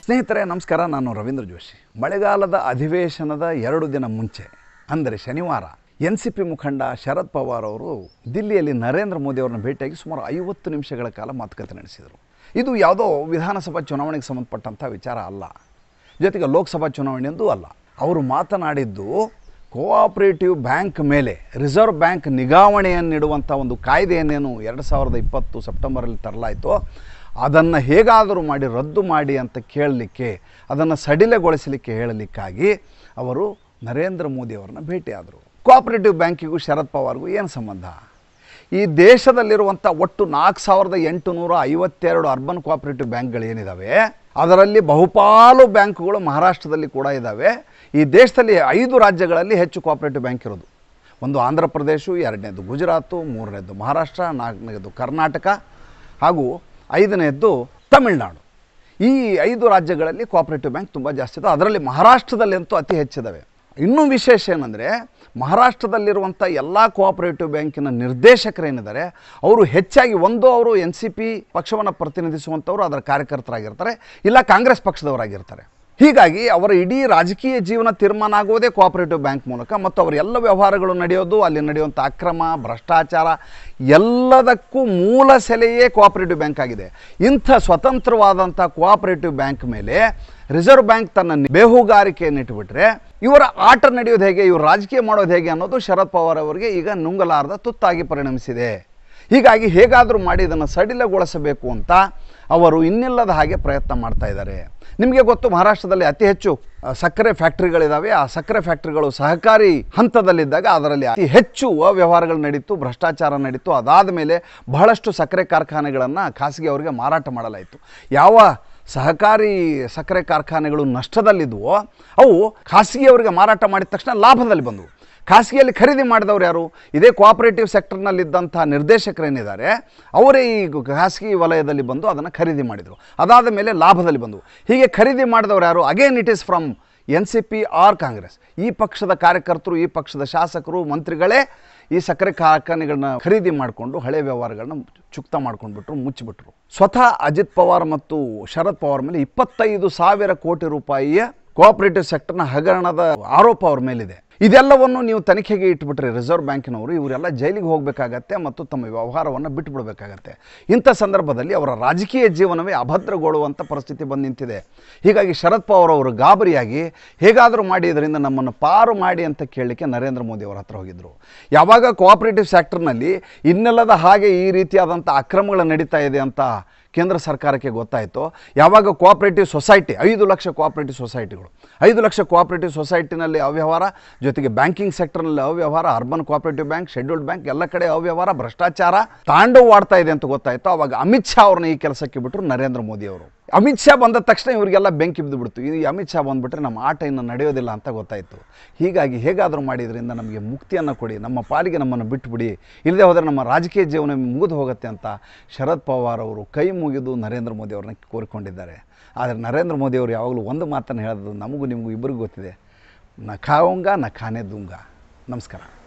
ಸ್ನೇಹಿತರೆ ನಮಸ್ಕಾರ ನಾನು ರವೀಂದ್ರ ಜೋಶಿ ಮಳೆಗಾಲದ ಅಧಿವೇಶನದ ಎರಡು ದಿನ ಮುಂಚೆ ಅಂದರೆ ಶನಿವಾರ ಎನ್ ಸಿ ಪಿ ಮುಖಂಡ ಶರದ್ ಪವಾರ್ ಅವರು ದಿಲ್ಲಿಯಲ್ಲಿ ನರೇಂದ್ರ ಮೋದಿ ಅವರನ್ನ ಭೇಟಿಯಾಗಿ ಸುಮಾರು ಐವತ್ತು ನಿಮಿಷಗಳ ಕಾಲ ಮಾತುಕತೆ ನಡೆಸಿದರು ಇದು ಯಾವುದೋ ವಿಧಾನಸಭಾ ಚುನಾವಣೆಗೆ ಸಂಬಂಧಪಟ್ಟಂಥ ವಿಚಾರ ಅಲ್ಲ ಜೊತೆಗೆ ಲೋಕಸಭಾ ಚುನಾವಣೆಯಂದೂ ಅಲ್ಲ ಅವರು ಮಾತನಾಡಿದ್ದು ಕೋಆಪರೇಟಿವ್ ಬ್ಯಾಂಕ್ ಮೇಲೆ ರಿಸರ್ವ್ ಬ್ಯಾಂಕ್ ನಿಗಾವಣೆಯನ್ನಿಡುವಂಥ ಒಂದು ಕಾಯ್ದೆಯನ್ನೇನು ಎರಡು ಸಾವಿರದ ಇಪ್ಪತ್ತು ಸೆಪ್ಟೆಂಬರಲ್ಲಿ ತರಲಾಯಿತು ಅದನ್ನು ಹೇಗಾದರೂ ಮಾಡಿ ರದ್ದು ಮಾಡಿ ಅಂತ ಕೇಳಲಿಕ್ಕೆ ಅದನ್ನು ಸಡಿಲಗೊಳಿಸಲಿಕ್ಕೆ ಹೇಳಲಿಕ್ಕಾಗಿ ಅವರು ನರೇಂದ್ರ ಮೋದಿ ಅವರನ್ನ ಭೇಟಿಯಾದರು ಕೋಆಪರೇಟಿವ್ ಬ್ಯಾಂಕಿಗೂ ಶರದ್ ಪವಾರ್ಗೂ ಏನು ಸಂಬಂಧ ಈ ದೇಶದಲ್ಲಿರುವಂಥ ಒಟ್ಟು ನಾಲ್ಕು ಸಾವಿರದ ಎಂಟುನೂರ ಐವತ್ತೆರಡು ಅರ್ಬನ್ ಕೋಆಪರೇಟಿವ್ ಬ್ಯಾಂಕ್ಗಳು ಏನಿದ್ದಾವೆ ಅದರಲ್ಲಿ ಬಹುಪಾಲು ಬ್ಯಾಂಕುಗಳು ಮಹಾರಾಷ್ಟ್ರದಲ್ಲಿ ಕೂಡ ಇದ್ದಾವೆ ಈ ದೇಶದಲ್ಲಿ ಐದು ರಾಜ್ಯಗಳಲ್ಲಿ ಹೆಚ್ಚು ಕೋಆಪರೇಟಿವ್ ಬ್ಯಾಂಕ್ ಇರೋದು ಒಂದು ಆಂಧ್ರ ಪ್ರದೇಶ ಎರಡನೇದು ಗುಜರಾತು ಮೂರನೇದು ಮಹಾರಾಷ್ಟ್ರ ನಾಲ್ಕನೇದು ಕರ್ನಾಟಕ ಹಾಗೂ ಐದನೇದ್ದು ತಮಿಳುನಾಡು ಈ ಐದು ರಾಜ್ಯಗಳಲ್ಲಿ ಕೋಆಪರೇಟಿವ್ ಬ್ಯಾಂಕ್ ತುಂಬ ಜಾಸ್ತಿ ಇದೆ ಅದರಲ್ಲಿ ಮಹಾರಾಷ್ಟ್ರದಲ್ಲಂತೂ ಅತಿ ಹೆಚ್ಚಿದ್ದಾವೆ ಇನ್ನೂ ವಿಶೇಷ ಏನಂದರೆ ಮಹಾರಾಷ್ಟ್ರದಲ್ಲಿರುವಂಥ ಎಲ್ಲ ಕೋಆಪರೇಟಿವ್ ಬ್ಯಾಂಕಿನ ನಿರ್ದೇಶಕರೇನಿದ್ದಾರೆ ಅವರು ಹೆಚ್ಚಾಗಿ ಒಂದು ಅವರು ಎನ್ ಸಿ ಪಿ ಪಕ್ಷವನ್ನು ಪ್ರತಿನಿಧಿಸುವಂಥವ್ರು ಅದರ ಕಾರ್ಯಕರ್ತರಾಗಿರ್ತಾರೆ ಇಲ್ಲ ಕಾಂಗ್ರೆಸ್ ಪಕ್ಷದವರಾಗಿರ್ತಾರೆ ಹೀಗಾಗಿ ಅವರ ಇಡೀ ರಾಜಕೀಯ ಜೀವನ ತೀರ್ಮಾನ ಆಗುವುದೇ ಕೋಆಪರೇಟಿವ್ ಬ್ಯಾಂಕ್ ಮೂಲಕ ಮತ್ತು ಅವರ ಎಲ್ಲ ವ್ಯವಹಾರಗಳು ನಡೆಯೋದು ಅಲ್ಲಿ ನಡೆಯುವಂಥ ಅಕ್ರಮ ಭ್ರಷ್ಟಾಚಾರ ಎಲ್ಲದಕ್ಕೂ ಮೂಲ ಸೆಲೆಯೇ ಕೋಆಪರೇಟಿವ್ ಬ್ಯಾಂಕ್ ಆಗಿದೆ ಇಂಥ ಸ್ವತಂತ್ರವಾದಂಥ ಕೋಆಪರೇಟಿವ್ ಬ್ಯಾಂಕ್ ಮೇಲೆ ರಿಸರ್ವ್ ಬ್ಯಾಂಕ್ ತನ್ನ ಬೇಹುಗಾರಿಕೆಯನ್ನು ಇಟ್ಬಿಟ್ರೆ ಇವರ ಆಟ ನಡೆಯೋದು ಹೇಗೆ ಇವರು ರಾಜಕೀಯ ಮಾಡೋದು ಹೇಗೆ ಅನ್ನೋದು ಶರದ್ ಪವಾರ್ ಅವರಿಗೆ ಈಗ ನುಂಗಲಾರದ ತುತ್ತಾಗಿ ಪರಿಣಮಿಸಿದೆ ಹೀಗಾಗಿ ಹೇಗಾದರೂ ಮಾಡಿ ಇದನ್ನು ಸಡಿಲಗೊಳಿಸಬೇಕು ಅಂತ ಅವರು ಇನ್ನಿಲ್ಲದ ಹಾಗೆ ಪ್ರಯತ್ನ ಮಾಡ್ತಾ ಇದ್ದಾರೆ ನಿಮಗೆ ಗೊತ್ತು ಮಹಾರಾಷ್ಟ್ರದಲ್ಲಿ ಅತಿ ಹೆಚ್ಚು ಆ, ಸಕ್ಕರೆ ಫ್ಯಾಕ್ಟ್ರಿಗಳಿದ್ದಾವೆ ಆ ಸಕ್ಕರೆ ಫ್ಯಾಕ್ಟ್ರಿಗಳು ಸಹಕಾರಿ ಹಂತದಲ್ಲಿದ್ದಾಗ ಅದರಲ್ಲಿ ಅತಿ ಹೆಚ್ಚು ಅವ್ಯವಹಾರಗಳು ನಡೀತು ಭ್ರಷ್ಟಾಚಾರ ನಡೀತು ಅದಾದ ಮೇಲೆ ಬಹಳಷ್ಟು ಸಕ್ಕರೆ ಕಾರ್ಖಾನೆಗಳನ್ನು ಖಾಸಗಿ ಅವರಿಗೆ ಮಾರಾಟ ಮಾಡಲಾಯಿತು ಯಾವ ಸಹಕಾರಿ ಸಕ್ಕರೆ ಕಾರ್ಖಾನೆಗಳು ನಷ್ಟದಲ್ಲಿದ್ವೋ ಅವು ಖಾಸಗಿಯವರಿಗೆ ಮಾರಾಟ ಮಾಡಿದ ತಕ್ಷಣ ಲಾಭದಲ್ಲಿ ಬಂದವು ಖಾಸಗಿಯಲ್ಲಿ ಖರೀದಿ ಮಾಡಿದವರು ಯಾರು ಇದೇ ಕೋಆಪರೇಟಿವ್ ಸೆಕ್ಟರ್ನಲ್ಲಿದ್ದಂಥ ನಿರ್ದೇಶಕರೇನಿದ್ದಾರೆ ಅವರೇ ಈ ಖಾಸಗಿ ವಲಯದಲ್ಲಿ ಬಂದು ಅದನ್ನು ಖರೀದಿ ಮಾಡಿದರು ಅದಾದ ಮೇಲೆ ಲಾಭದಲ್ಲಿ ಬಂದವು ಹೀಗೆ ಖರೀದಿ ಮಾಡಿದವರು ಯಾರು again it is from N C P or Congress ಈ ಪಕ್ಷದ ಕಾರ್ಯಕರ್ತರು ಈ ಪಕ್ಷದ ಶಾಸಕರು ಮಂತ್ರಿಗಳೇ ಈ ಸಕ್ಕರೆ ಕಾರ್ಖಾನೆಗಳನ್ನ ಖರೀದಿ ಮಾಡಿಕೊಂಡು ಹಳೆ ವ್ಯವಹಾರಗಳನ್ನ ಚುಕ್ತ ಮಾಡ್ಕೊಂಡ್ಬಿಟ್ರು ಮುಚ್ಚಿಬಿಟ್ರು ಸ್ವತಃ ಅಜಿತ್ ಪವಾರ್ ಮತ್ತು ಶರದ್ ಪವಾರ್ ಮೇಲೆ ಇಪ್ಪತ್ತೈದು ಸಾವಿರ ಕೋಟಿ ರೂಪಾಯಿಯ ಕೋಆಪರೇಟಿವ್ ಸೆಕ್ಟರ್ನ ಹಗರಣದ ಆರೋಪ ಅವ್ರ ಮೇಲಿದೆ ಇದೆಲ್ಲವನ್ನು ನೀವು ತನಿಖೆಗೆ ಇಟ್ಬಿಟ್ರೆ ರಿಸರ್ವ್ ಬ್ಯಾಂಕಿನವರು ಇವರೆಲ್ಲ ಜೈಲಿಗೆ ಹೋಗಬೇಕಾಗತ್ತೆ ಮತ್ತು ತಮ್ಮ ವ್ಯವಹಾರವನ್ನು ಬಿಟ್ಟುಬಿಡಬೇಕಾಗತ್ತೆ ಇಂಥ ಸಂದರ್ಭದಲ್ಲಿ ಅವರ ರಾಜಕೀಯ ಜೀವನವೇ ಅಭದ್ರಗೊಳ್ಳುವಂಥ ಪರಿಸ್ಥಿತಿ ಬಂದು ನಿಂತಿದೆ ಹೀಗಾಗಿ ಶರದ್ ಪವಾರ್ ಅವರು ಗಾಬರಿಯಾಗಿ ಹೇಗಾದರೂ ಮಾಡಿ ಇದರಿಂದ ನಮ್ಮನ್ನು ಪಾರು ಮಾಡಿ ಅಂತ ಕೇಳಲಿಕ್ಕೆ ನರೇಂದ್ರ ಮೋದಿ ಅವರ ಹತ್ರ ಹೋಗಿದ್ದರು ಯಾವಾಗ ಕೋಆಪರೇಟಿವ್ ಸೆಕ್ಟರ್ನಲ್ಲಿ ಇನ್ನೆಲ್ಲದ ಹಾಗೆ ಈ ರೀತಿಯಾದಂಥ ಅಕ್ರಮಗಳು ನಡೀತಾ ಇದೆ ಅಂತ ಕೇಂದ್ರ ಸರ್ಕಾರಕ್ಕೆ ಗೊತ್ತಾಯಿತು ಯಾವಾಗ ಕೋಆಪರೇಟಿವ್ ಸೊಸೈಟಿ ಐದು ಲಕ್ಷ ಕೋಆಪರೇಟಿವ್ ಸೊಸೈಟಿಗಳು ಐದು ಲಕ್ಷ ಕೋಆಪರೇಟಿವ್ ಸೊಸೈಟಿನಲ್ಲಿ ಅವ್ಯವಹಾರ ಜೊತೆಗೆ ಬ್ಯಾಂಕಿಂಗ್ ಸೆಕ್ಟರ್ನಲ್ಲಿ ಅವ್ಯವಹಾರ urban cooperative bank scheduled bank ಎಲ್ಲ ಕಡೆ ಅವ್ಯವಹಾರ ಭ್ರಷ್ಟಾಚಾರ ತಾಂಡವಾಡ್ತಾ ಇದೆ ಅಂತ ಗೊತ್ತಾಯಿತು ಅವಾಗ ಅಮಿತ್ ಶಾ ಅವ್ರನ್ನ ಈ ಕೆಲಸಕ್ಕೆ ಬಿಟ್ಟರು ನರೇಂದ್ರ ಮೋದಿ ಅವರು ಅಮಿತ್ ಶಾ ಬಂದ ತಕ್ಷಣ ಇವರಿಗೆಲ್ಲ ಬೆಂಕಿ ಬಿದ್ದು ಬಿಡ್ತು ಈ ಅಮಿತ್ ಶಾ ಬಂದುಬಿಟ್ರೆ ನಮ್ಮ ಆಟ ಇನ್ನು ನಡೆಯೋದಿಲ್ಲ ಅಂತ ಗೊತ್ತಾಯಿತು ಹೀಗಾಗಿ ಹೇಗಾದರೂ ಮಾಡಿದ್ರಿಂದ ನಮಗೆ ಮುಕ್ತಿಯನ್ನು ಕೊಡಿ ನಮ್ಮ ಪಾಲಿಗೆ ನಮ್ಮನ್ನು ಬಿಟ್ಟುಬಿಡಿ ಇಲ್ಲದೆ ಹೋದರೆ ನಮ್ಮ ರಾಜಕೀಯ ಜೀವನ ಮುಗಿದು ಹೋಗುತ್ತೆ ಅಂತ ಶರದ್ ಪವಾರ್ ಅವರು ಕೈ ಮುಗಿದು ನರೇಂದ್ರ ಮೋದಿ ಅವ್ರನ್ನ ಕೋರಿಕೊಂಡಿದ್ದಾರೆ ಆದರೆ ನರೇಂದ್ರ ಮೋದಿ ಅವರು ಯಾವಾಗಲೂ ಒಂದು ಮಾತನ್ನು ಹೇಳೋದು ನಮಗೂ ನಿಮಗೂ ಇಬ್ಬರಿಗೂ ಗೊತ್ತಿದೆ ನ ಖಾವಂಗ ನ ಖಾನೆ ದುಂಗ ನಮಸ್ಕಾರ